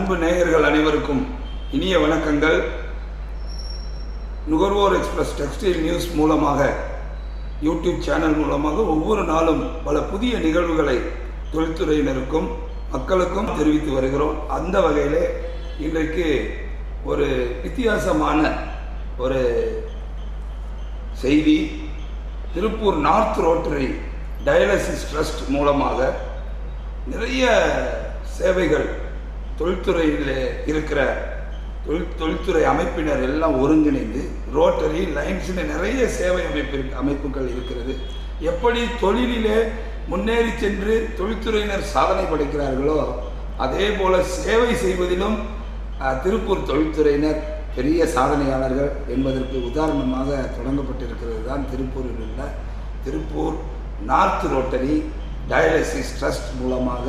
அன்பு நேயர்கள் அனைவருக்கும் இனிய வணக்கங்கள் நுகர்வோர் எக்ஸ்பிரஸ் டெக்ஸ்டைல் நியூஸ் மூலமாக யூடியூப் சேனல் மூலமாக ஒவ்வொரு நாளும் பல புதிய நிகழ்வுகளை தொழில்துறையினருக்கும் மக்களுக்கும் தெரிவித்து வருகிறோம் அந்த வகையிலே இன்றைக்கு ஒரு வித்தியாசமான ஒரு செய்தி Tiruppur north rotary dialysis trust மூலமாக நிறைய சேவைகள் தொழில்துறையில் இருக்கிற தொழில் தொழில்துறை அமைப்பினர் எல்லாம் ஒருங்கிணைந்து ரோட்டரி லைன்ஸ்னு நிறைய சேவை அமைப்பு இருக்கு- அமைப்புகள் இருக்கிறது எப்படி தொழிலிலே முன்னேறி சென்று தொழில்துறையினர் சாதனை படைக்கிறார்களோ அதே போல சேவை செய்வதிலும் அஹ், திருப்பூர் தொழில்துறையினர் பெரிய சாதனையாளர்கள் என்பதற்கு உதாரணமாக தொடங்கப்பட்டிருக்கிறது தான் திருப்பூரில் உள்ள Tiruppur north rotary dialysis trust மூலமாக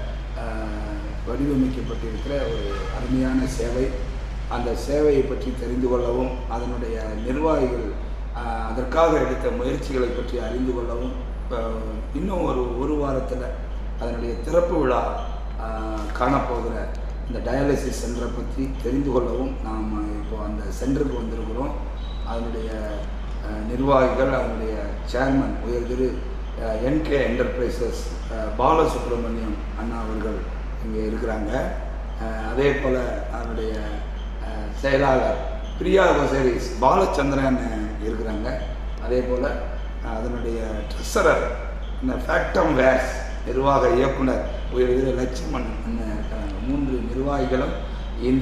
அஹ், வடிவமைக்கப்பட்டிருக்கிற ஒரு அருமையான சேவை அந்த சேவையை பற்றி தெரிந்து கொள்ளவும் அதனுடைய நிர்வாகிகள் அஹ், அதற்காக எடுத்த முயற்சிகளை பற்றி அறிந்து கொள்ளவும் அஹ், இன்னும் ஒரு ஒரு வாரத்தில் அதனுடைய திறப்பு விழா அஹ், காணப்போகிற இந்த டயாலிசிஸ் சென்டரை பற்றி தெரிந்து கொள்ளவும் நாம் இப்போ அந்த சென்டருக்கு வந்திருக்கிறோம் அதனுடைய அஹ், நிர்வாகிகள் அதனுடைய சேர்மன் உயர் திரு என்கே என்டர்பிரைசஸ் பாலசுப்ரமணியம் அண்ணா அவர்கள் இங்கே இருக்கிறாங்க அஹ், அதே போல் அதனுடைய அஹ், செயலாளர் பிரியா கோசேரிஸ் பாலச்சந்திரன் இருக்கிறாங்க அதே போல் அதனுடைய ட்ரெஸரர் இந்த ஃபேக்டம் வேர்ஸ் நிர்வாக இயக்குனர் உயர் திரு லட்சுமண் அண்ணன் இருக்காங்க மூன்று நிர்வாகிகளும் இந்த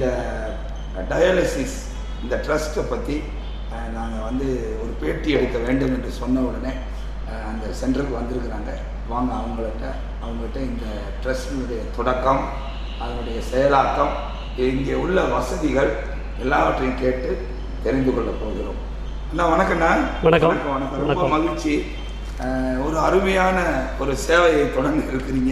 டயாலிசிஸ் இந்த ட்ரஸ்ட்டை பற்றி நாங்கள் வந்து ஒரு பேட்டி எடுக்க வேண்டும் என்று சொன்ன உடனே அஹ், அந்த சென்டருக்கு வந்திருக்கிறாங்க வாங்க அவங்கள்ட்ட அவங்ககிட்ட இந்த ட்ரஸ்டினுடைய தொடக்கம் அதனுடைய செயலாக்கம் இங்கே உள்ள வசதிகள் எல்லாவற்றையும் கேட்டு தெரிந்து கொள்ளப் போகிறோம் அண்ணா வணக்கண்ணா வணக்கம். வணக்கம் ரொம்ப வணக்கம். மகிழ்ச்சி அஹ், ஒரு அருமையான ஒரு சேவையை தொடங்க இருக்கிறீங்க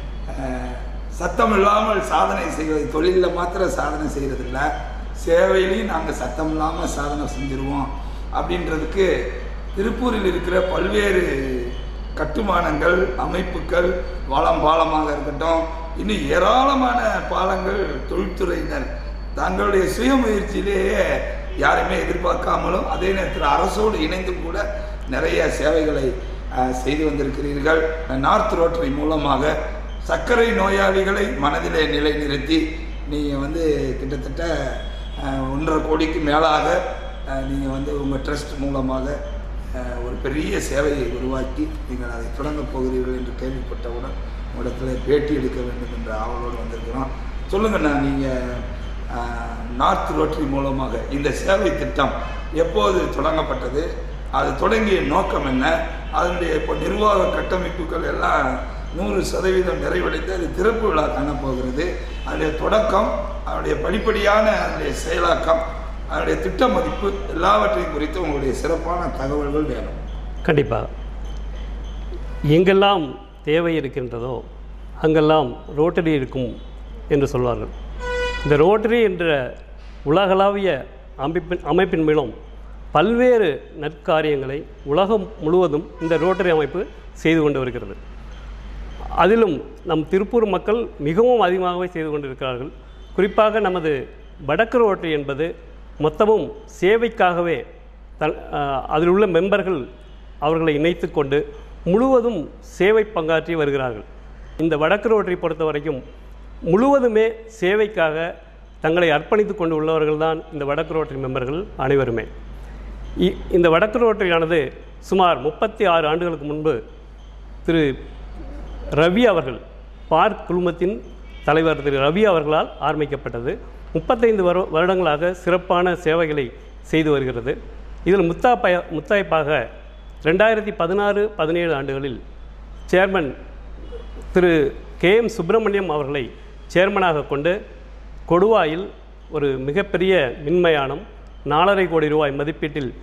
அஹ், சத்தம் இல்லாமல் சாதனை செய்வது தொழிலில் மாத்திரம் சாதனை செய்கிறதில்ல சேவையிலையும் நாங்கள் சத்தம் இல்லாமல் சாதனை செஞ்சுருவோம் அப்படின்றதுக்கு திருப்பூரில் இருக்கிற பல்வேறு கட்டுமானங்கள் அமைப்புகள் வாழம் பாலமாக இருக்கட்டும் இன்னும் ஏராளமான பாலங்கள் தொழில்துறையினர் தங்களுடைய சுய முயற்சியிலேயே யாரையுமே எதிர்பார்க்காமலும் அதே நேரத்தில் அரசோடு இணைந்தும் கூட நிறைய சேவைகளை அஹ், செய்து வந்திருக்கிறீர்கள் நார்த் ரோட்டரி மூலமாக சர்க்கரை நோயாளிகளை மனதிலே நிலைநிறுத்தி நீங்கள் வந்து கிட்டத்தட்ட அஹ், ஒன்றரை கோடிக்கு மேலாக நீங்கள் வந்து உங்கள் ட்ரஸ்ட் மூலமாக அஹ், ஒரு பெரிய சேவையை உருவாக்கி நீங்கள் அதை தொடங்கப் போகிறீர்கள் என்று கேள்விப்பட்டவுடன் உங்களிடத்தில் பேட்டி எடுக்க வேண்டும் என்ற ஆவலோடு வந்திருக்கிறோம் சொல்லுங்கண்ணா நீங்கள் நார்த் ரோட்டரி மூலமாக இந்த சேவை திட்டம் எப்போது தொடங்கப்பட்டது அது தொடங்கிய நோக்கம் என்ன அதனுடைய இப்போ நிர்வாக கட்டமைப்புகள் எல்லாம் நூறு சதவீதம் நிறைவடைந்து அது திறப்பு விழா காணப்போகிறது அதனுடைய தொடக்கம் அதனுடைய படிப்படியான அதனுடைய செயலாக்கம் அதனுடைய திட்ட மதிப்பு எல்லாவற்றையும் குறித்து உங்களுடைய சிறப்பான தகவல்கள் வேணும் கண்டிப்பாக எங்கெல்லாம் தேவை இருக்கின்றதோ அங்கெல்லாம் ரோட்டரி இருக்கும் என்று சொல்வார்கள் இந்த ரோட்டரி என்ற உலகளாவிய அமைப்பின் அமைப்பின் மூலம் பல்வேறு நற்காரியங்களை உலகம் முழுவதும் இந்த ரோட்டரி அமைப்பு செய்து கொண்டு வருகிறது அதிலும் நம் திருப்பூர் மக்கள் மிகவும் அதிகமாகவே செய்து கொண்டிருக்கிறார்கள் குறிப்பாக நமது வடக்கு ரோட்டரி என்பது மொத்தமும் சேவைக்காகவே தன் ஆஹ், அதில் உள்ள மெம்பர்கள் அவர்களை இணைத்து கொண்டு முழுவதும் சேவை பங்காற்றி வருகிறார்கள் இந்த வடக்கு ரோட்டரி பொறுத்த வரைக்கும் முழுவதுமே சேவைக்காக தங்களை அர்ப்பணித்து கொண்டு உள்ளவர்கள்தான் இந்த வடக்கு ரோட்டரி மெம்பர்கள் அனைவருமே இ- இந்த வடக்கு ரோட்டரியானது சுமார் முப்பத்தி ஆறு ஆண்டுகளுக்கு முன்பு திரு ரவி அவர்கள் பார்க் குழுமத்தின் தலைவர் திரு ரவி அவர்களால் ஆரம்பிக்கப்பட்டது முப்பத்தைந்து வரு வருடங்களாக சிறப்பான சேவைகளை செய்து வருகிறது இதில் முத்தாப்பய முத்தாய்ப்பாக ரெண்டாயிரத்தி பதினாறு பதினேழு ஆண்டுகளில் சேர்மன் திரு கே எம் சுப்பிரமணியம் அவர்களை சேர்மனாக கொண்டு கொடுவாயில் ஒரு மிகப்பெரிய மின்மயானம் நாலரை கோடி ரூபாய் மதிப்பீட்டில்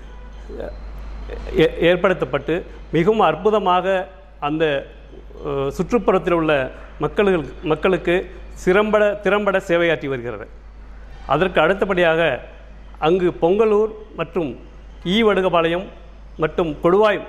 ஏ- ஏற்படுத்தப்பட்டு மிகவும் அற்புதமாக அந்த அஹ், சுற்றுப்புறத்தில் உள்ள மக்களுக்கு மக்களுக்கு சிறம்பட திறம்பட சேவையாற்றி வருகிறது அதற்கு அடுத்தபடியாக அங்கு பொங்கலூர் மற்றும் ஈவடுகபாளையம் மற்றும் கொடுவாய்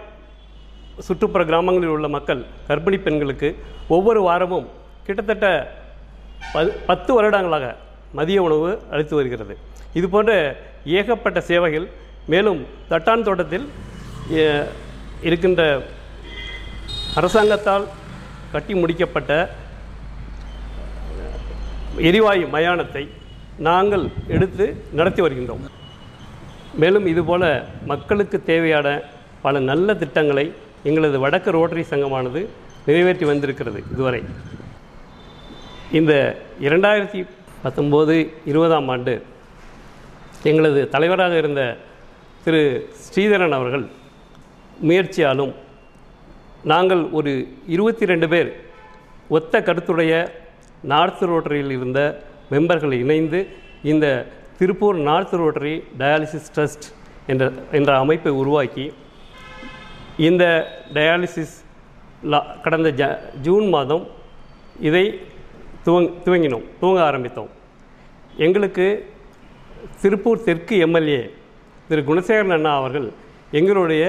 சுற்றுப்புற கிராமங்களில் உள்ள மக்கள் கர்ப்பிணி பெண்களுக்கு ஒவ்வொரு வாரமும் கிட்டத்தட்ட பது பத்து வருடங்களாக மதிய உணவு அளித்து வருகிறது இது போன்ற ஏகப்பட்ட சேவைகள் மேலும் தட்டான் தோட்டத்தில் எ- இருக்கின்ற அரசாங்கத்தால் கட்டி முடிக்கப்பட்ட எரிவாயு மயானத்தை நாங்கள் எடுத்து நடத்தி வருகின்றோம் மேலும் இதுபோல மக்களுக்கு தேவையான பல நல்ல திட்டங்களை எங்களது வடக்கு ரோட்டரி சங்கமானது நிறைவேற்றி வந்திருக்கிறது இதுவரை இந்த இரண்டாயிரத்தி பத்தொம்போது இருபதாம் ஆண்டு எங்களது தலைவராக இருந்த திரு ஸ்ரீதரன் அவர்கள் முயற்சியாலும் நாங்கள் ஒரு இருபத்தி ரெண்டு பேர் ஒத்த கருத்துடைய நார்த் ரோட்டரியில் இருந்த மெம்பர்கள் இணைந்து இந்த Tiruppur north rotary dialysis trust என்ற என்ற அமைப்பை உருவாக்கி இந்த டயாலிசிஸ் லா கடந்த ஜ ஜூன் மாதம் இதை துவங் துவங்கினோம் துவங்க ஆரம்பித்தோம் எங்களுக்கு திருப்பூர் தெற்கு எம்எல்ஏ திரு குணசேகரன் அண்ணா அவர்கள் எங்களுடைய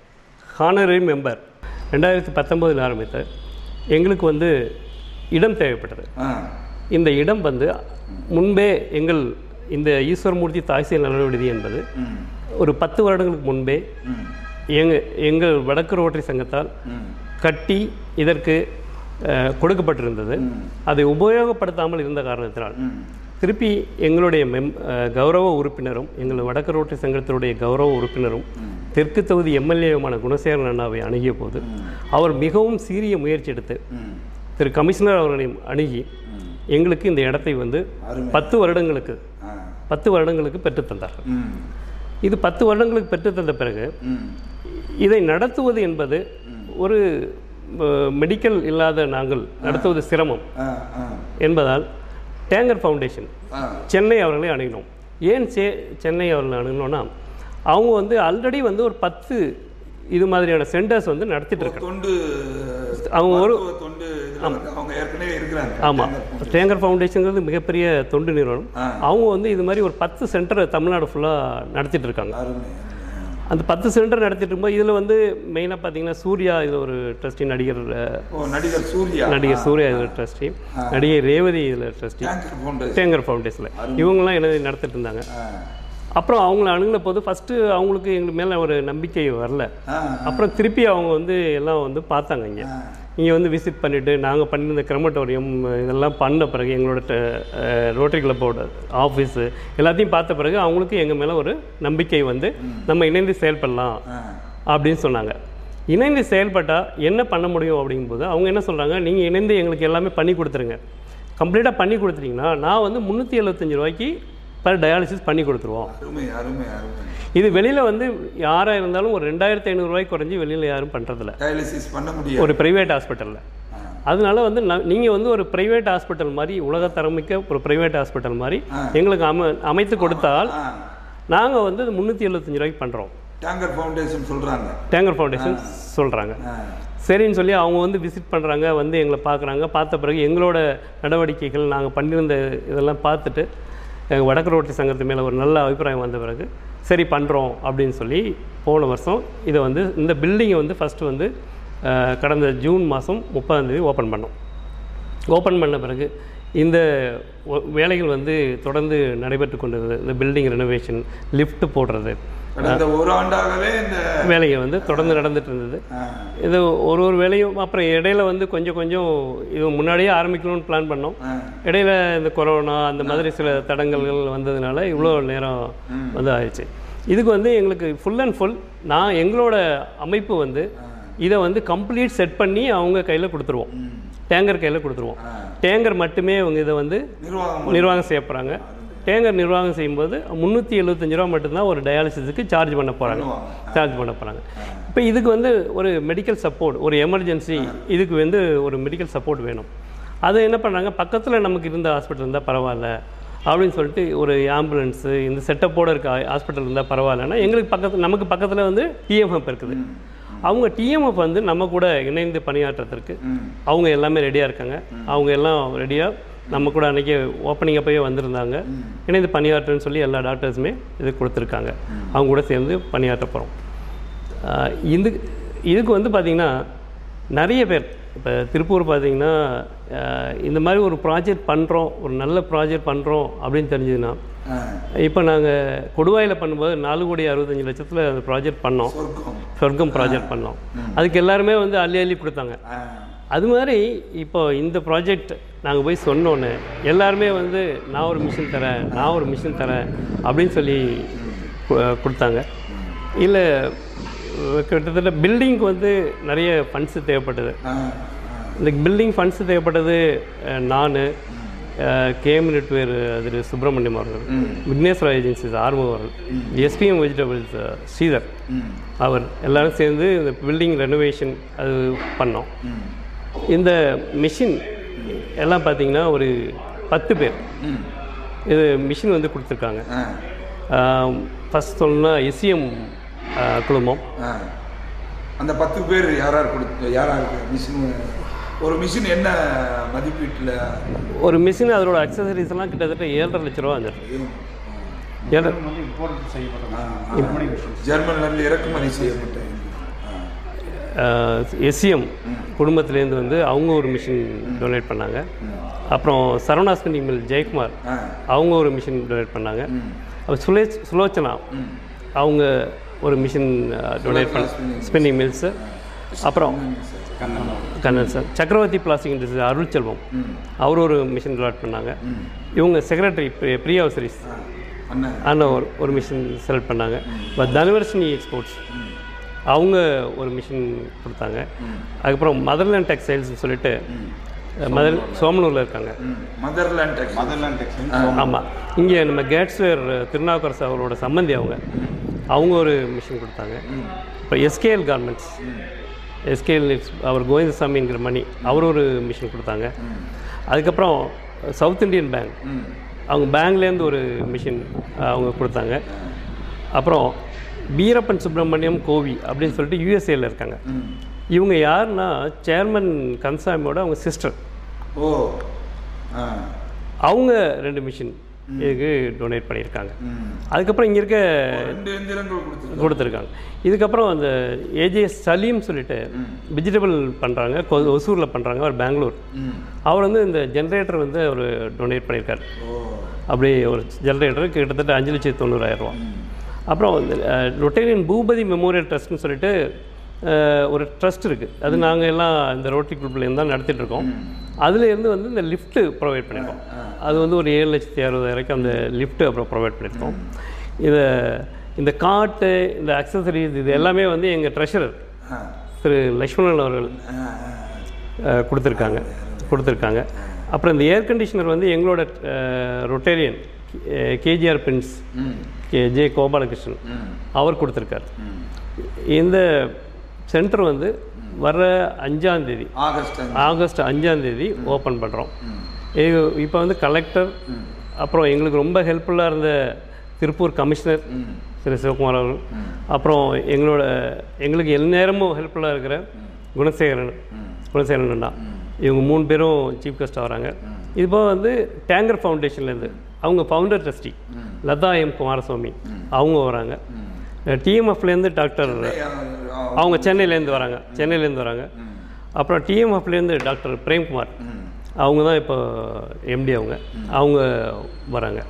ஹானரரி மெம்பர் ரெண்டாயிரத்தி பத்தொம்போதில் ஆரம்பித்த எங்களுக்கு வந்து இடம் தேவைப்பட்டது ஆ இந்த இடம் வந்து முன்பே எங்கள் இந்த ஈஸ்வரமூர்த்தி தாய்சேல் நலவிடுதி என்பது ம் ஒரு பத்து வருடங்களுக்கு முன்பே ம் எங்க எங்கள் வடக்கு ரோட்டரி சங்கத்தால் ம் கட்டி இதற்கு அஹ், கொடுக்கப்பட்டிருந்தது அதை உபயோகப்படுத்தாமல் இருந்த காரணத்தினால் ம் திருப்பி எங்களுடைய மெம் அஹ், கௌரவ உறுப்பினரும் எங்கள் வடக்கு ரோட்டரி சங்கத்தினுடைய கௌரவ உறுப்பினரும் தெற்கு தொகுதி எம்எல்ஏவுமான குணசேகரன் அண்ணாவை அணுகிய போது அவர் மிகவும் சீரிய முயற்சி எடுத்து ம் திரு கமிஷனர் அவர்களையும் அணுகி எங்களுக்கு இந்த இடத்தை வந்து அருமை பத்து வருடங்களுக்கு ஆ பத்து வருடங்களுக்கு பெற்றுத் தந்தார்கள் ம் இது பத்து வருடங்களுக்கு பெற்றுத் தந்த பிறகு ம் இதை நடத்துவது என்பது ஒரு அஹ், மெடிக்கல் இல்லாத நாங்கள் நடத்துவது சிரமம் ஆ ஆ என்பதால் டேங்கர் ஃபவுண்டேஷன் ஆ சென்னை அவர்களை அணுகினோம் ஏன் சே சென்னை அவர்களை அணுகினோன்னா அவங்க வந்து ஆல்ரெடி வந்து ஒரு பத்து இது மாதிரியான சென்டர்ஸ் வந்து நடத்திட்டு இருக்காங்க தொண்டு அவங்க ஒரு மருத்துவ தொண்டு இதுல வந்து அவங்க ஏற்கனவே இருக்கிறாங்க ஆமாம் டேங்கர் ஃபவுண்டேஷனுங்கிறது மிகப்பெரிய தொண்டு நிறுவனம் ஆ. அவங்க வந்து இது மாதிரி ஒரு பத்து சென்டர் தமிழ்நாடு ஃபுல்லாக நடத்திட்டு இருக்காங்க அருமை அருமை. அந்த பத்து சென்டர் நடத்திட்டு இருக்கும்போது இதில் வந்து மெயினாக பார்த்தீங்கன்னா சூர்யா இதில் ஒரு ட்ரஸ்டி நடிகர் அஹ், ஓ நடிகர் சூர்யா நடிகர் சூர்யா இதில் ட்ரஸ்டி நடிகை ரேவதி இதில் ட்ரஸ்டி டேங்கர் ஃபவுண்டேஷன் டேங்கர் ஃபவுண்டேஷனில் இவங்கெல்லாம் என்ன நடத்திட்டு இருந்தாங்க ஆ அப்புறம் அவங்கள அணுகின போது ஃபஸ்ட்டு அவங்களுக்கு எங்களுக்கு மேலே ஒரு நம்பிக்கை வரல ஆ அப்புறம் திருப்பி அவங்க வந்து எல்லாம் வந்து பார்த்தாங்க இங்கே ஆ. இங்கே வந்து விசிட் பண்ணிவிட்டு நாங்கள் பண்ணியிருந்த கிரமட்டோரியம் இதெல்லாம் பண்ண பிறகு எங்களோட ட- அஹ், ரோட்டரி கிளப்போட ஆஃபீஸு எல்லாத்தையும் பார்த்த பிறகு அவங்களுக்கு எங்கள் மேலே ஒரு நம்பிக்கை வந்து நம்ம இணைந்து செயல்படலாம் ஆ அப்படின்னு சொன்னாங்க இணைந்து செயல்பட்டால் என்ன பண்ண முடியும் அப்படிங்கும்போது அவங்க என்ன சொல்கிறாங்க நீங்கள் இணைந்து எங்களுக்கு எல்லாமே பண்ணி கொடுத்துருங்க கம்ப்ளீட்டாக பண்ணி கொடுத்துட்டீங்கன்னா நான் வந்து முந்நூற்றி எழுபத்தஞ்சு ரூபாய்க்கு பர் டயாலிசிஸ் பண்ணி கொடுத்துருவோம் அருமை அருமை அருமை இது வெளியில் வந்து யாராக இருந்தாலும் ஒரு ரெண்டாயிரத்தி ஐநூறுரூவாய்க்கு குறைஞ்சி வெளியில் யாரும் பண்ணுறதில்ல டயாலிசிஸ் பண்ண முடியாது ஒரு ப்ரைவேட் ஹாஸ்பிட்டலில் ஆ. அதனால வந்து நீங்கள் வந்து ஒரு ப்ரைவேட் ஹாஸ்பிட்டல் மாதிரி உலகத்தரமிக்க ஒரு ப்ரைவேட் ஹாஸ்பிட்டல் மாதிரி எங்களுக்கு அம அமைத்து கொடுத்தால் ஆ நாங்கள் வந்து முந்நூற்றி எழுபத்தஞ்சு ரூபாய்க்கு பண்ணுறோம் டேங்கர் ஃபவுண்டேஷன் சொல்றாங்க டேங்கர் ஃபவுண்டேஷன் சொல்கிறாங்க ஆ சரின்னு சொல்லி அவங்க வந்து விசிட் பண்ணுறாங்க வந்து எங்களை பார்க்குறாங்க பார்த்த பிறகு எங்களோட நடவடிக்கைகள் நாங்கள் பண்ணியிருந்த இதெல்லாம் பார்த்துட்டு எங்கள் வடக்கு ரோட்டரி சங்கத்து மேலே ஒரு நல்ல அபிப்பிராயம் வந்த பிறகு சரி பண்ணுறோம் அப்படின்னு சொல்லி போன வருஷம் இதை வந்து இந்த பில்டிங்கை வந்து ஃபஸ்ட்டு வந்து அஹ், கடந்த ஜூன் மாதம் முப்பதாந்தேதி ஓப்பன் பண்ணோம் ஓப்பன் பண்ண பிறகு இந்த ஒ- வேலைகள் வந்து தொடர்ந்து நடைபெற்று கொண்டிருந்தது இந்த பில்டிங் ரெனோவேஷன் லிஃப்ட் போடுறது கடந்த ஒரு ஆண்டாகவே இந்த வேலைகள் வந்து தொடர்ந்து நடந்துட்டு இருந்தது ஆ, இது ஒரு ஒரு வேலையும் அப்புறம் இடையில வந்து கொஞ்சம் கொஞ்சம் இது முன்னாடியே ஆரம்பிக்கணும்னு பிளான் பண்ணோம் ஆ, இடையில இந்த கொரோனா அந்த மாதிரி சில தடங்கல்கள் வந்ததுனால இவ்வளோ நேரம் வந்து ஆயிடுச்சு இதுக்கு வந்து எங்களுக்கு ஃபுல் அண்ட் ஃபுல் நான் எங்களோட அமைப்பு வந்து இதை வந்து கம்ப்ளீட் செட் பண்ணி அவங்க கையில் கொடுத்துருவோம் ம். டேங்கர் கையில் கொடுத்துருவோம் ஆ. டேங்கர் மட்டுமே அவங்க இதை வந்து நிர்வாகம் நிர்வாகம் செய்ய போகிறாங்க டேங்கர் நிர்வாகம் செய்யும்போது முந்நூற்றி எழுபத்தஞ்சு ரூபா மட்டும்தான் ஒரு டயாலிசிஸுக்கு சார்ஜ் பண்ண போகிறாங்க பண்ணுவாங்க. சார்ஜ் பண்ண போகிறாங்க இப்போ இதுக்கு வந்து ஒரு மெடிக்கல் சப்போர்ட் ஒரு எமர்ஜென்சி இதுக்கு வந்து ஒரு மெடிக்கல் சப்போர்ட் வேணும் அது என்ன பண்ணுறாங்க பக்கத்தில் நமக்கு இருந்த ஹாஸ்பிட்டல் இருந்தால் பரவாயில்ல அப்படின்னு சொல்லிட்டு ஒரு ஆம்புலன்ஸு இந்த செட்டப்போடு இருக்க ஹாஸ்பிட்டல் இருந்தால் பரவாயில்லன்னா எங்களுக்கு பக்கத்தில் நமக்கு பக்கத்தில் வந்து டிஎம்எஃப் இருக்குது அவங்க டிஎம்எஃப் வந்து நம்ம கூட இணைந்து பணியாற்றுறதுக்கு ம். அவங்க எல்லாமே ரெடியாக இருக்காங்க அவங்க எல்லாம் ரெடியாக நம்ம கூட அன்றைக்கி ஓப்பனிங் அப்போயே வந்திருந்தாங்க இணைந்து பணியாற்றுன்னு சொல்லி எல்லா டாக்டர்ஸுமே இது கொடுத்துருக்காங்க அவங்க கூட சேர்ந்து பணியாற்ற போகிறோம் இது இதுக்கு வந்து பார்த்திங்கன்னா நிறைய பேர் இப்போ திருப்பூர் பார்த்தீங்கன்னா அஹ், இந்த மாதிரி ஒரு ப்ராஜெக்ட் பண்ணுறோம் ஒரு நல்ல ப்ராஜெக்ட் பண்ணுறோம் அப்படின்னு தெரிஞ்சதுன்னா ஆ, இப்போ நாங்கள் கொடுவாயில் பண்ணும்போது நாலு கோடி அறுபத்தஞ்சு லட்சத்தில் அந்த ப்ராஜெக்ட் பண்ணோம் சொர்க்கம் சொர்க்கம் ப்ராஜெக்ட் பண்ணோம் அதுக்கு எல்லாருமே வந்து அள்ளி அள்ளி கொடுத்தாங்க ஆ, அது மாதிரி இப்போ இந்த ப்ராஜெக்ட் நாங்கள் போய் சொன்னோன்னே எல்லாருமே வந்து நான் ஒரு மிஷின் தரேன் நான் ஒரு மிஷின் தரேன் அப்படின்னு சொல்லி கு- கொடுத்தாங்க இல்லை கிட்டத்தட்ட பில்டிங்க்கு வந்து நிறைய ஃபண்ட்ஸு தேவைப்பட்டது ஆ, இந்த பில்டிங் ஃபண்ட்ஸ் தேவைப்பட்டது அஹ், நான் கேஎம் நெட்வேர் திரு சுப்பிரமணியம் அவர்கள் விக்னேஸ்வரா ஏஜென்சிஸ் ஆர்வம் அவர்கள் எஸ்பிஎம் வெஜிடபிள்ஸ் ஸ்ரீதர் ம், அவர் எல்லாரும் சேர்ந்து இந்த பில்டிங் ரெனோவேஷன் அது பண்ணோம் ம், இந்த மிஷின் எல்லாம் பார்த்தீங்கன்னா ஒரு பத்து பேர் ம், இது மிஷின் வந்து கொடுத்துருக்காங்க ஆ, ஃபஸ்ட் சொல்லணும்னா எஸ்சிஎம் குழுமம் ஆ. அந்த பத்து பேர் யார் யார் கொடுத்து யார் யாருக்கு மிஷின் ஒரு மிஷின் என்ன மதிப்பீட்டில் ஒரு மிஷின் அதோட அக்சசரிஸ் எல்லாம் கிட்டத்தட்ட ஏழரை லட்ச ரூபா வந்துருக்கு ஏழரை வந்து இம்போர்ட் செய்யப்பட்டது ஜெர்மன்லேருந்து இறக்குமதி செய்யப்பட்ட ஆ, எஸ்சிஎம் குடும்பத்துலேருந்து வந்து அவங்க ஒரு மிஷின் டொனேட் பண்ணாங்க அப்புறம் சரவணா ஸ்பின்னிங் மில் ஜெயக்குமார் ஆ, அவங்க ஒரு மிஷின் டொனேட் பண்ணாங்க அப்புறம் சுலேச் சுலோச்சனா அவங்க ஒரு மிஷின் டொனேட் பண்ண ஸ்பின்னிங் மில்ஸு அப்புறம் Kannan sir Chakravarthy plastic industry Arul Selvam அவர் ஒரு மிஷின் டொனேட் பண்ணாங்க இவங்க செக்ரட்டரி பிரியா சரிஸ் அண்ணன் அண்ணன் ஒரு ஒரு மிஷின் செலக்ட் பண்ணாங்க இப்போ தனவர்ஷினி எக்ஸ்போர்ட்ஸ் அவங்க ஒரு மிஷின் கொடுத்தாங்க அதுக்கப்புறம் மதர்லேண்ட் டெக்ஸ்டைல்ஸ்னு சொல்லிட்டு மதர் சோமனூரில் இருக்காங்க மதர்லேண்ட் டெக்ஸ் மதர்லேண்ட் டெக்ஸ்டைல் ஆமாம் இங்கே நம்ம கேட்ஸ்வேர் திருநாவுக்கரசு அவரோட சம்பந்தி அவங்க அவங்க ஒரு மிஷின் கொடுத்தாங்க இப்போ எஸ்கேஎல் கார்மெண்ட்ஸ் எஸ்கேஎல் அவர் கோவிந்தசாமிங்கிற மணி அவர் ஒரு மிஷின் கொடுத்தாங்க அதுக்கப்புறம் சவுத் இந்தியன் பேங்க் அவங்க பேங்க்லேருந்து ஒரு மிஷின் அவங்க கொடுத்தாங்க அப்புறம் வீரப்பன் சுப்பிரமணியம் கோவி அப்படின்னு சொல்லிட்டு யூஎஸ்ஏல இருக்காங்க இவங்க யாருன்னா சேர்மன் கன்சாமியோட அவங்க சிஸ்டர் ஓ ஆ அவங்க ரெண்டு மிஷின் இதுக்கு டொனேட் பண்ணியிருக்காங்க ம். அதுக்கப்புறம் இங்கே இருக்க ரெண்டு எந்திரங்கள் கொடுத்துருக்கோம் கொடுத்துருக்காங்க இதுக்கப்புறம் அந்த ஏஜேஎஸ் சலீம் சொல்லிட்டு வெஜிடபிள் பண்ணுறாங்க ஒசூரில் பண்ணுறாங்க அவர் பெங்களூர் ம் அவர் வந்து இந்த ஜென்ரேட்டர் வந்து அவர் டொனேட் பண்ணியிருக்காரு ஓ அப்படி ஒரு ஜென்ரேட்டர் கிட்டத்தட்ட அஞ்சு லட்சத்தி தொண்ணூறாயிரம் ரூபா அப்புறம் இந்த ரொட்டேரியன் பூபதி மெமோரியல் ட்ரஸ்ட்னு சொல்லிட்டு அஹ், ஒரு ட்ரஸ்ட் இருக்குது அது நாங்கள் எல்லாம் இந்த ரோட்டரி குரூப்லேருந்து தான் நடத்திட்டு இருக்கோம் அதுலேருந்து வந்து இந்த லிஃப்ட்டு ப்ரொவைட் பண்ணியிருக்கோம் அது வந்து ஒரு ஏழு லட்சத்தி அறுபதாயிரக்கு அந்த லிஃப்ட்டு அப்புறம் ப்ரொவைட் பண்ணியிருக்கோம் இதை இந்த காட்டு இந்த அக்சசரிஸ் இது எல்லாமே வந்து எங்கள் ட்ரெஷரர் ஆ திரு லக்ஷ்மணன் அவர்கள் ஆ, ஆ. அஹ், கொடுத்துருக்காங்க கொடுத்துருக்காங்க அப்புறம் இந்த ஏர் கண்டிஷனர் வந்து எங்களோட ரொட்டேரியன் கேஜிஆர் பிரின்ஸ் ம் கே ஜே கோபாலகிருஷ்ணன் ம் அவர் கொடுத்துருக்காரு ம் இந்த சென்டர் வந்து வர அஞ்சாந்தேதி ஆகஸ்ட் அஞ்சு. ஆகஸ்ட் அஞ்சாந்தேதி ஓப்பன் பண்ணுறோம் இப்போ வந்து கலெக்டர் அப்புறம் எங்களுக்கு ரொம்ப ஹெல்ப்ஃபுல்லாக இருந்த திருப்பூர் கமிஷனர் திரு சிவகுமார் அவர்கள் அப்புறம் எங்களோட எங்களுக்கு எந்நேரமும் ஹெல்ப்ஃபுல்லாக இருக்கிற குணசேகரன் குணசேகரன் அண்ணா இவங்க மூணு பேரும் சீஃப் கெஸ்ட் வராங்க இப்போ வந்து டேங்கர் ஃபவுண்டேஷன்லேருந்து அவங்க founder trustee Latha M Kumaraswamy அவங்க வராங்க டிஎம்எஃப்லேருந்து டாக்டர் ஆ, அவங்க சென்னையிலேருந்து வராங்க சென்னையிலேருந்து வராங்க அப்புறம் டிஎம்எஃப்லேருந்து டாக்டர் பிரேம்குமார் அவங்க தான் இப்போ எம்டி அவங்க அவங்க வராங்க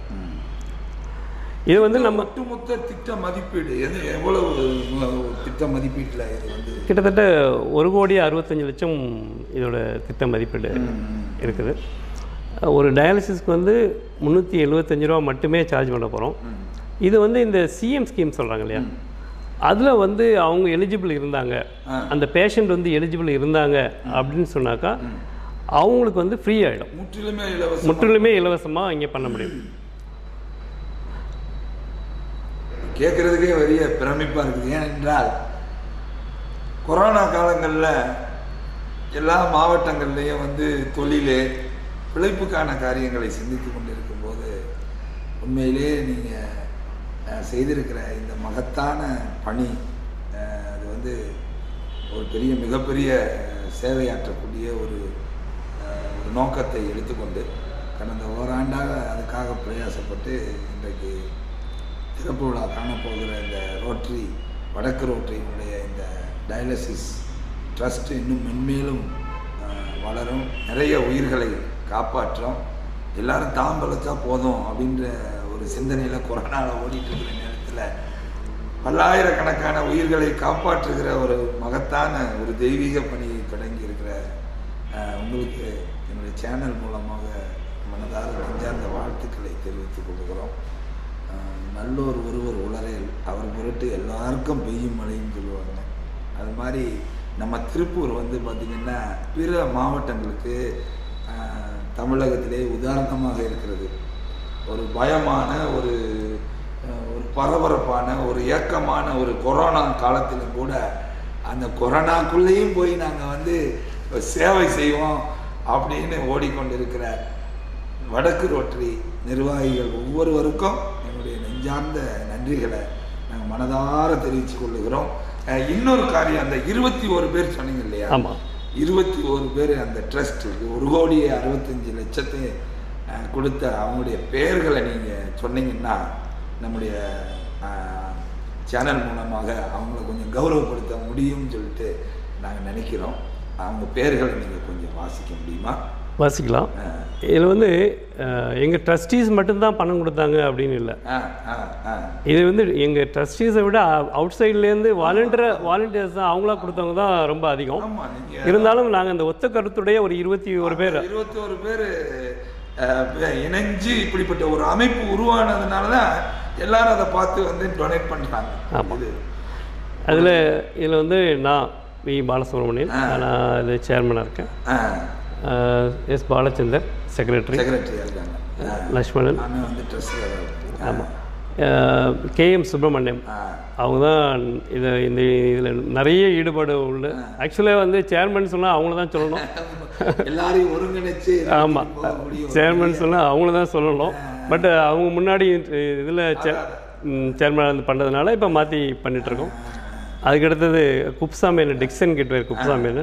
இது வந்து நம்ம ஒட்டுமொத்த திட்ட மதிப்பீடு எது எவ்வளவு உ- திட்ட மதிப்பீட்டில் இது வந்து கிட்டத்தட்ட ஒரு கோடி அறுபத்தஞ்சு லட்சம் இதோட திட்ட மதிப்பீடு இருக்குது ஒரு டயாலிசிஸ்க்கு வந்து முந்நூற்றி எழுபத்தஞ்சு ரூபா மட்டுமே சார்ஜ் பண்ண போகிறோம் இது வந்து இந்த சிஎம் ஸ்கீம் சொல்கிறாங்க இல்லையா அதில் வந்து அவங்க எலிஜிபிள் இருந்தாங்க அந்த பேஷண்ட் வந்து எலிஜிபிள் இருந்தாங்க அப்படின்னு சொன்னாக்கா அவங்களுக்கு வந்து ஃப்ரீ ஆகிடும் முற்றிலுமே இலவசம் முற்றிலுமே இலவசமாக இங்கே பண்ண முடியும் கேட்குறதுக்கே பெரிய பிரமிப்பாக இருக்குது ஏனென்றால் கொரோனா காலங்களில் எல்லா மாவட்டங்கள்லேயும் வந்து தொழில் பிழைப்புக்கான காரியங்களை சிந்தித்து கொண்டிருக்கும் போது உண்மையிலேயே நீங்கள் செய்திருக்கிற இந்த மகத்தான பணி அஹ், அது வந்து ஒரு பெரிய மிகப்பெரிய சேவையாற்றக்கூடிய ஒரு அஹ், ஒரு நோக்கத்தை எடுத்துக்கொண்டு கடந்த ஓராண்டாக அதுக்காக பிரயாசப்பட்டு இன்றைக்கு திறப்பு விழா காணப்போகிற இந்த ரோட்டரி வடக்கு ரோட்டரியினுடைய இந்த டயாலிசிஸ் ட்ரஸ்ட் இன்னும் மென்மேலும் வளரும் நிறைய உயிர்களை காப்பாற்றும் எல்லாரும் தாம் பிழைச்சா போதும் அப்படின்ற ஒரு சிந்தனையில் கொரோனாவில் ஓடிட்டு இருக்கிற நேரத்தில் பல்லாயிரக்கணக்கான உயிர்களை காப்பாற்றுகிற ஒரு மகத்தான ஒரு தெய்வீக பணி தொடங்கி இருக்கிற அஹ், உங்களுக்கு என்னுடைய சேனல் மூலமாக மனதார நெஞ்சார்ந்த வாழ்த்துக்களை தெரிவித்துக் கொள்கிறோம் அஹ், நல்லோர் ஒருவர் உளரேல் அவர் பொருட்டு எல்லாருக்கும் பெய்யும் மழைன்னு சொல்லுவாங்க அது மாதிரி நம்ம திருப்பூர் வந்து பார்த்திங்கன்னா பிற மாவட்டங்களுக்கு அஹ், தமிழகத்திலே உதாரணமாக இருக்கிறது ஒரு பயமான ஒரு அஹ், ஒரு பரபரப்பான ஒரு ஏக்கமான ஒரு கொரோனா காலத்திலும் கூட அந்த கொரோனாக்குள்ளேயும் போய் நாங்கள் வந்து சேவை செய்வோம் அப்படின்னு ஓடிக்கொண்டிருக்கிற வடக்கு ரோட்டரி நிர்வாகிகள் ஒவ்வொருவருக்கும் என்னுடைய நெஞ்சார்ந்த நன்றிகளை நாங்கள் மனதார தெரிவித்துக் கொள்ளுகிறோம் அஹ், இன்னொரு காரியம் அந்த இருபத்தி ஒரு பேர் சொன்னீங்க இல்லையா ஆமாம் இருபத்தி ஒரு பேர் அந்த ட்ரஸ்ட் ஒரு கோடி அறுபத்தஞ்சு லட்சத்தை அஹ், கொடுத்த அவங்களுடைய பெயர்களை நீங்கள் சொன்னீங்கன்னா நம்முடைய சேனல் மூலமாக அவங்கள கொஞ்சம் கௌரவப்படுத்த முடியும்னு சொல்லிட்டு நாங்கள் நினைக்கிறோம் அவங்க பெயர்களை நீங்கள் கொஞ்சம் வாசிக்க முடியுமா வாசிக்கலாம் அஹ், இதில் வந்து எங்கள் ட்ரஸ்டீஸ் மட்டும்தான் பணம் கொடுத்தாங்க அப்படின்னு இல்லை அஹ், அஹ், அஹ். இது வந்து எங்கள் ட்ரஸ்டீஸை விட அவுட் சைட்லேருந்து வாலண்டியர் வாலண்டியர்ஸ் தான் அவங்களா கொடுத்தவங்க தான் ரொம்ப அதிகம் ஆமா நீங்க இருந்தாலும் நாங்கள் அந்த ஒத்த கருத்துடைய ஒரு இருபத்தி ஒரு பேர் இருபத்தி ஒரு பேர் இணைஞ்சு இப்படிப்பட்ட ஒரு அமைப்பு உருவானதுனால தான் எல்லாரும் அதை பார்த்து வந்து டொனேட் பண்றாங்க ஆமா. இது அதில் இதில் வந்து நான் வி பாலசுப்ரமணியன் நான் இது சேர்மனாக இருக்கேன் எஸ் பாலச்சந்தர் செக்ரட்டரி செக்ரட்டரியா இருக்காங்க ஆ. லக்ஷ்மணன் நானும் வந்து ட்ரெஸ்ஸில் ஆமாம் கேஎம் சுப்பிரமணியம் அவங்க தான் இதை இந்த இதில் நிறைய ஈடுபாடு உண்டு ஆக்சுவலாக வந்து சேர்மன் சொன்னால் அவங்கள தான் சொல்லணும் எல்லாரையும் ஒருங்கிணைச்சு ஆமாம் போக முடியும் சேர்மன் சொன்னால் அவங்கள தான் சொல்லணும் பட் அவங்க முன்னாடி இதில் சேர்மன் வந்து பண்ணுறதுனால இப்போ மாற்றி பண்ணிகிட்ருக்கோம் அதுக்கு அடுத்தது குப்சாமியன் டிக்சன் கிட்வேர் குப்சாமியன்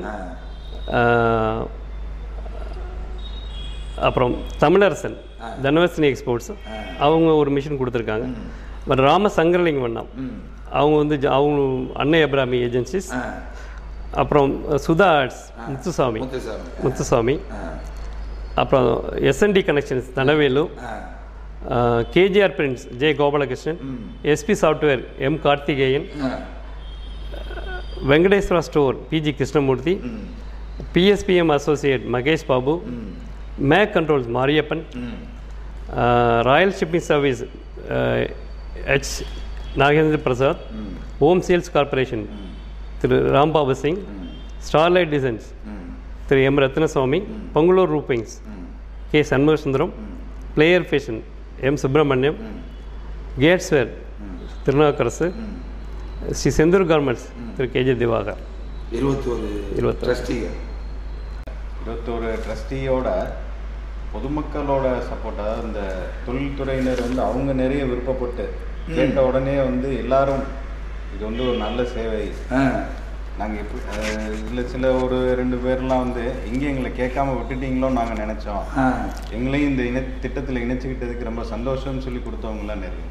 அப்புறம் தமிழரசன் தனவர்சினி எக்ஸ்போர்ட்ஸ் அவங்க ஒரு மிஷின் கொடுத்துருக்காங்க பட் ராம சங்கரலிங்கம் வண்ணம் அவங்க வந்து ஜ- அவங்க அன்னை அபிராமி ஏஜென்சிஸ் ஆ. அப்புறம் சுதா ஆர்ட்ஸ் முத்துசாமி முத்துசாமி முத்துசாமி ஆ. அப்புறம் எஸ்என்டி கனெக்ஷன்ஸ் தனவேலு ஆ. KGR prints J Gopalakrishnan SP software M Karthikeyan ஆ. Venkateswara store PG Krishnamurthy PSPM associate Mahesh Babu Mac controls Mariappan ம். Royal shipping service H Nagendra Prasad home sales corporation திரு ராம்பாபு சிங் ஸ்டார்லைட் டிசைன்ஸ் ம். திரு M Ratnaswamy Pongalur roofings K Shanmuga Sundaram player fashion M Subramaniam கேட்ஸ்வேர் திருநாவுக்கரசு ஸ்ரீ செந்தூர் கார்மெண்ட்ஸ் திரு கேஜே திவாகர் இருபத்தோரு இருபத்தோரு. ட்ரஸ்டிகள் இருபத்தோரு ட்ரஸ்டியோட பொதுமக்களோட சப்போர்ட் அதாவது இந்த தொழில்துறையினர் வந்து அவங்க நிறைய விருப்பப்பட்டு கேட்ட உடனே வந்து எல்லாரும் இது வந்து ஒரு நல்ல சேவை ஆ. நாங்கள் எப்படி இதில் சில ஒரு ரெண்டு பேர்லாம் வந்து எங்கே எங்களை கேட்காம விட்டுட்டீங்களோன்னு நாங்கள் நினச்சோம் ஆ. எங்களையும் இந்த இணை திட்டத்தில் இணைச்சிக்கிட்டதுக்கு ரொம்ப சந்தோஷம்னு சொல்லி கொடுத்தவங்களாம் நிறைய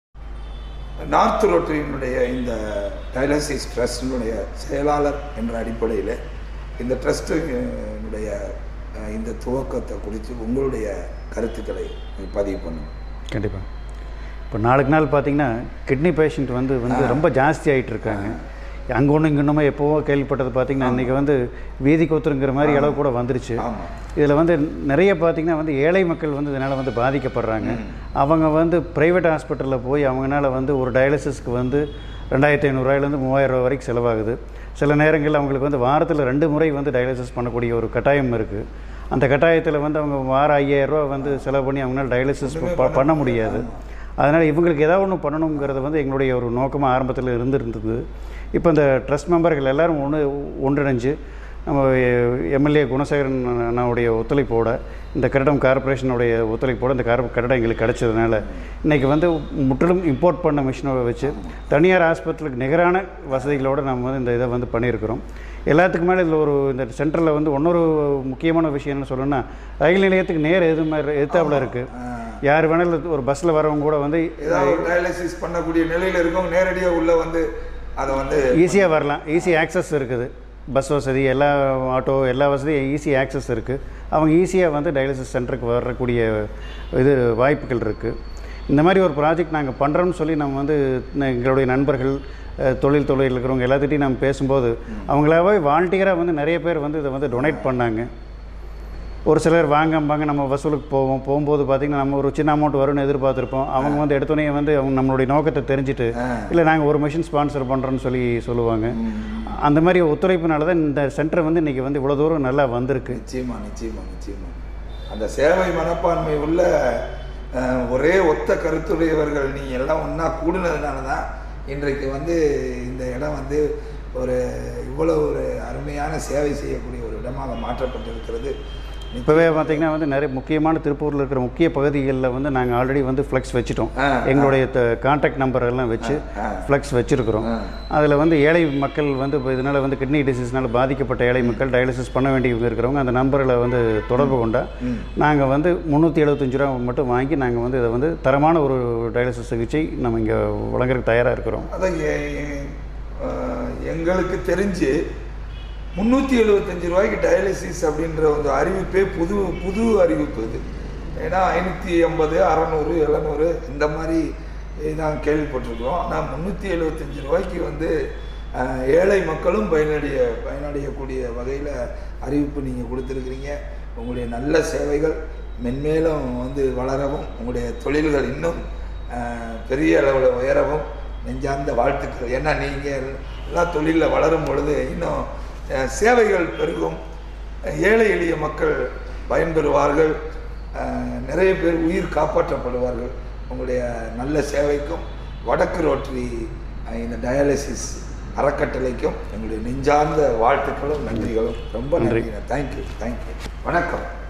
நார்த் ரோட்டரியினுடைய இந்த டயலசிஸ் ட்ரஸ்டினுடைய செயலாளர் என்ற அடிப்படையில் இந்த ட்ரஸ்டினுடைய அஹ், இந்த துவக்கத்தை குறித்து உங்களுடைய கருத்துக்களை பதிவு பண்ணுங்க கண்டிப்பாக இப்போ நாளுக்கு நாள் பார்த்தீங்கன்னா கிட்னி பேஷண்ட் வந்து வந்து ரொம்ப ஜாஸ்தி ஆயிட்டு இருக்காங்க அங்கே ஒன்று இங்கே ஒன்றுமே எப்போவோ கேள்விப்பட்டது பார்த்தீங்கன்னா இன்றைக்கி வந்து வீதி கொத்துருங்கிற மாதிரி அளவு கூட வந்துருச்சு ஆமாம் இதில் வந்து நிறைய பார்த்தீங்கன்னா வந்து ஏழை மக்கள் வந்து இதனால் வந்து பாதிக்கப்படுறாங்க அவங்க வந்து ப்ரைவேட் ஹாஸ்பிட்டலில் போய் அவங்கனால வந்து ஒரு டயாலிசிஸ்க்கு வந்து ரெண்டாயிரத்தி ஐநூறுரூவாயிலேருந்து மூவாயிரம் ரூபாய் வரைக்கும் செலவாகுது சில நேரங்களில் அவங்களுக்கு வந்து வாரத்தில் ரெண்டு முறை வந்து டயாலிசிஸ் பண்ணக்கூடிய ஒரு கட்டாயம் இருக்குது அந்த கட்டாயத்தில் வந்து அவங்க வாரம் ஐயாயிரம் ரூபா வந்து செலவு பண்ணி அவங்களால டயாலிசிஸ் ப- பண்ண முடியாது அதனால் இவங்களுக்கு ஏதாவது ஒன்று பண்ணணுங்கிறது வந்து எங்களுடைய ஒரு நோக்கமாக ஆரம்பத்தில் இருந்திருந்தது இப்போ இந்த ட்ரஸ்ட் மெம்பர்கள் எல்லாரும் ஒன்று ஒன்றிணைஞ்சு நம்ம எம்எல்ஏ குணசேகரன் அண்ணாவுடைய ஒத்துழைப்போட இந்த கட்டடம் கார்ப்பரேஷனுடைய ஒத்துழைப்போட இந்த கார் கட்டடம் எங்களுக்கு கிடைச்சதுனால இன்றைக்கி வந்து முற்றிலும் இம்போர்ட் பண்ண மிஷினை வச்சு தனியார் ஆஸ்பத்திரிக்கு நிகரான வசதிகளோடு நம்ம வந்து இந்த இதை வந்து பண்ணியிருக்கிறோம் எல்லாத்துக்கு மேலே இதில் ஒரு இந்த சென்டரில் வந்து இன்னொரு முக்கியமான விஷயம் என்ன சொல்லணும்னா ரயில் நிலையத்துக்கு நேர் எது மாதிரி எதிர்த்தாப்புல இருக்குது யார் வேணாலும் ஒரு பஸ்ஸில் வரவங்க கூட வந்து ஏதாவது ஒரு டயாலிசிஸ் பண்ணக்கூடிய நிலையில் இருக்கவங்க நேரடியாக உள்ள வந்து அதை வந்து ஈஸியாக வரலாம் ஈஸி ஆக்சஸ் இருக்குது பஸ் வசதி எல்லா ஆட்டோ எல்லா வசதியும் ஈஸி ஆக்சஸ் இருக்குது அவங்க ஈஸியாக வந்து டயாலிசிஸ் சென்டருக்கு வரக்கூடிய இது வாய்ப்புகள் இருக்குது இந்த மாதிரி ஒரு ப்ராஜெக்ட் நாங்கள் பண்ணுறோம்னு சொல்லி நம்ம வந்து ந- எங்களுடைய நண்பர்கள் அஹ், தொழில் தொழில் இருக்கிறவங்க எல்லாத்துட்டையும் நம்ம பேசும்போது அவங்களாவே வாலண்டியராக வந்து நிறைய பேர் வந்து இதை வந்து டொனேட் பண்ணாங்க ஒரு சிலர் வாங்கம்பாங்க நம்ம வசூலுக்கு போவோம் போகும்போது பார்த்திங்கன்னா நம்ம ஒரு சின்ன அமௌண்ட் வரும்னு எதிர்பார்த்துருப்போம் அவங்க வந்து எடுத்தோடனே வந்து அவங்க நம்மளுடைய நோக்கத்தை தெரிஞ்சுட்டு இல்லை நாங்கள் ஒரு மிஷின் ஸ்பான்சர் பண்ணுறோன்னு சொல்லி சொல்லுவாங்க அந்த மாதிரி ஒத்துழைப்புனால தான் இந்த சென்டர் வந்து இன்றைக்கி வந்து இவ்வளோ தூரம் நல்லா வந்திருக்கு நிச்சயமா நிச்சயமா நிச்சயமா அந்த சேவை மனப்பான்மை உள்ள அஹ், ஒரே ஒத்த கருத்துடையவர்கள் நீங்க எல்லாம் ஒன்றா கூடுனதுனால தான் இன்றைக்கு வந்து இந்த இடம் வந்து ஒரு இவ்வளவு ஒரு அருமையான சேவை செய்யக்கூடிய ஒரு இடமாக மாற்றப்பட்டிருக்கிறது இப்போவே பார்த்தீங்கன்னா வந்து நிறைய முக்கியமான திருப்பூரில் இருக்கிற முக்கிய பகுதிகளில் வந்து நாங்கள் ஆல்ரெடி வந்து ஃப்ளெக்ஸ் வச்சுட்டோம் ஆ, எங்களுடைய கான்டாக்ட் நம்பர் எல்லாம் வச்சு ஆ. ஃப்ளெக்ஸ் வச்சுருக்கிறோம் அதில் வந்து ஏழை மக்கள் வந்து இப்போ இதனால் வந்து கிட்னி டிசீஸ்னால பாதிக்கப்பட்ட ஏழை மக்கள் டயாலிசிஸ் பண்ண வேண்டியவங்க இருக்கிறவங்க அந்த நம்பரில் வந்து தொடர்பு கொண்டா நாங்கள் வந்து முந்நூற்றி எழுபத்தஞ்சு ரூபா மட்டும் வாங்கி நாங்கள் வந்து இதை வந்து தரமான ஒரு டயாலிசிஸ் சிகிச்சை நம்ம இங்கே வழங்குறதுக்கு தயாராக இருக்கிறோம் அதான் எ- எ- அஹ், எங்களுக்கு தெரிஞ்சு முந்நூற்றி எழுபத்தஞ்சு ரூபாய்க்கு டயாலிசிஸ் அப்படின்ற ஒரு அறிவிப்பே புது புது அறிவிப்பு இது ஏன்னா ஐநூற்றி ஐம்பது அறநூறு எழுநூறு இந்த மாதிரி தான் கேள்விப்பட்டிருக்கோம் ஆனால் முந்நூற்றி எழுபத்தஞ்சு ரூபாய்க்கு வந்து அஹ், ஏழை மக்களும் பயனடைய பயனடையக்கூடிய வகையில் அறிவிப்பு நீங்கள் கொடுத்துருக்கிறீங்க உங்களுடைய நல்ல சேவைகள் மென்மேலும் வந்து வளரவும் உங்களுடைய தொழில்கள் இன்னும் அஹ், பெரிய அளவில் உயரவும் நெஞ்சார்ந்த வாழ்த்துக்கள் ஏன்னா நீங்கள் எல்லாம் தொழிலில் வளரும் பொழுது இன்னும் அஹ், சேவைகள் பெருகும் அஹ், ஏழை எளிய மக்கள் பயன்பெறுவார்கள் அஹ், நிறைய பேர் உயிர் காப்பாற்றப்படுவார்கள் உங்களுடைய நல்ல சேவைக்கும் வடக்கு ரோட்டரி அஹ், இந்த டயாலிசிஸ் அறக்கட்டளைக்கும் எங்களுடைய நெஞ்சார்ந்த வாழ்த்துக்களும் நன்றிகளும் ரொம்ப நன்றி தேங்க்யூ தேங்க்யூ வணக்கம்